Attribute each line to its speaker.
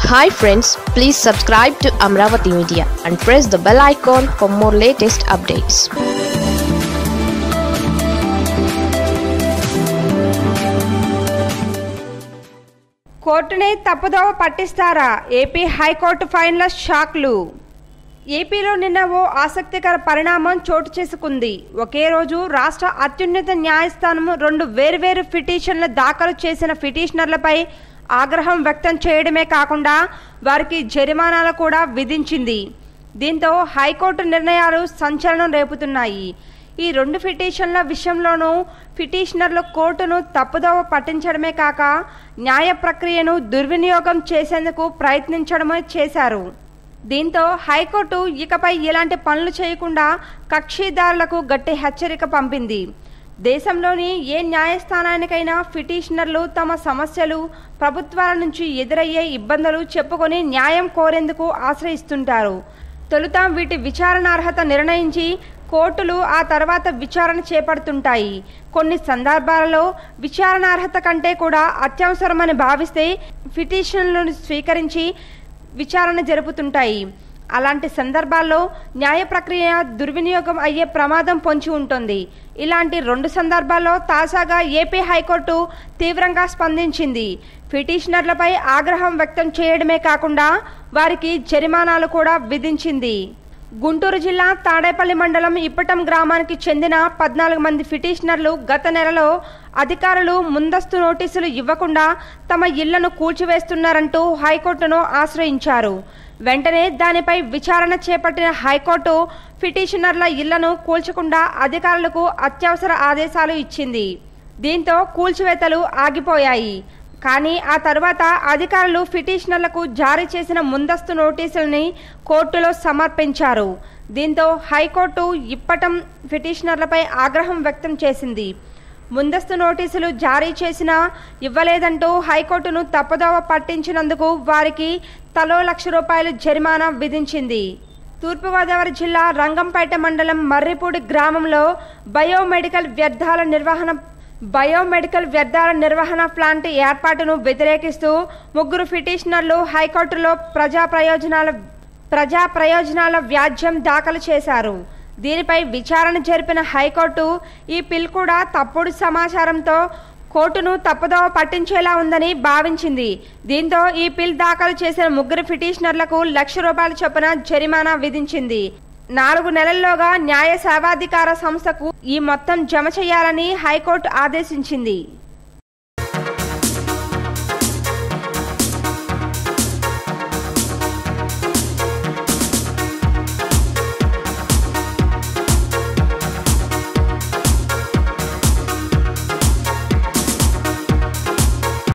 Speaker 1: hi friends please subscribe to Amaravati media and press the bell icon for more latest updates
Speaker 2: కోర్టునే తప్పుదోవ పట్టిస్తారా AP high court ఫైన్ల షాక్లు ఏపీలో నిన్న ఓ ఆసక్తికర పరిణామం చోటు చేసుకుంది ఒకే రోజు రాష్ట్ర అత్యున్నత న్యాయస్థానం రెండు వేర్వేరు పిటిషన్లు దాఖలు చేసిన పిటిషనర్లపై ఆగ్రహం వ్యక్తం చేయడమే కాకుండా వారికి జరిమానాలు కూడా విధించింది దీంతో హైకోర్టు నిర్ణయాలు సంచలనం రేపుతున్నాయి ఈ రెండు పిటిషన్ల విషయంలోనూ పిటిషనర్లు కోర్టును తప్పుదోవ పట్టించడమే కాక న్యాయ ప్రక్రియను దుర్వినియోగం చేసేందుకు ప్రయత్నించడమే చేశారు దీంతో హైకోర్టు ఇకపై ఇలాంటి పనులు చేయకుండా కక్షిదారులకు గట్టి హెచ్చరిక పంపింది దేశంలోని ఏ న్యాయస్థానానికైనా పిటిషనర్లు తమ సమస్యలు ప్రభుత్వాల నుంచి ఎదురయ్యే ఇబ్బందులు చెప్పుకొని న్యాయం కోరేందుకు ఆశ్రయిస్తుంటారు తొలుత వీటి విచారణార్హత నిర్ణయించి కోర్టులు ఆ తర్వాత విచారణ చేపడుతుంటాయి కొన్ని సందర్భాలలో విచారణార్హత కంటే కూడా అత్యవసరమని భావిస్తే పిటిషన్లను స్వీకరించి విచారణ జరుపుతుంటాయి అలాంటి సందర్భాల్లో న్యాయ ప్రక్రియ దుర్వినియోగం అయ్యే ప్రమాదం పొంచి ఉంటుంది ఇలాంటి రెండు సందర్భాల్లో తాజాగా ఏపీ హైకోర్టు తీవ్రంగా స్పందించింది పిటిషనర్లపై ఆగ్రహం వ్యక్తం చేయడమే కాకుండా వారికి జరిమానాలు కూడా విధించింది గుంటూరు జిల్లా తాడేపల్లి మండలం ఇప్పటం గ్రామానికి చెందిన పద్నాలుగు మంది పిటిషనర్లు గత నెలలో అధికారులు ముందస్తు నోటీసులు ఇవ్వకుండా తమ ఇళ్లను కూల్చివేస్తున్నారంటూ హైకోర్టును ఆశ్రయించారు వెంటనే దానిపై విచారణ చేపట్టిన హైకోర్టు పిటిషనర్ల ఇళ్లను కూల్చకుండా అధికారులకు అత్యవసర ఆదేశాలు ఇచ్చింది దీంతో కూల్చివేతలు ఆగిపోయాయి కానీ ఆ తర్వాత అధికారులు పిటిషనర్లకు జారీ చేసిన ముందస్తు నోటీసుల్ని కోర్టులో సమర్పించారు దీంతో హైకోర్టు ఇప్పటం పిటిషనర్లపై ఆగ్రహం వ్యక్తం చేసింది ముందస్తు నోటీసులు జారీ చేసినా ఇవ్వలేదంటూ హైకోర్టును తప్పుదోవ పట్టించినందుకు వారికి తలో లక్ష రూపాయలు జరిమానా విధించింది తూర్పుగోదావరి జిల్లా రంగంపేట మండలం మర్రిపూడి గ్రామంలో బయోమెడికల్ వ్యర్థాల నిర్వహణ బయోమెడికల్ వ్యర్థాల నిర్వహణ ప్లాంట్ ఏర్పాటును వ్యతిరేకిస్తూ ముగ్గురు పిటిషనర్లు హైకోర్టులో ప్రజా ప్రయోజనాల ప్రజా ప్రయోజనాల వ్యాజ్యం దాఖలు చేశారు దీనిపై విచారణ జరిపిన హైకోర్టు ఈ పిల్ కూడా తప్పుడు సమాచారంతో కోర్టును తప్పుదోవ పట్టించేలా ఉందని భావించింది దీంతో ఈ పిల్ దాఖలు చేసిన ముగ్గురు పిటిషనర్లకు లక్ష రూపాయల చొప్పున జరిమానా విధించింది నాలుగు నెలల్లోగా న్యాయ సేవాధికార సంస్థకు ఈ మొత్తం జమ చేయాలని హైకోర్టు ఆదేశించింది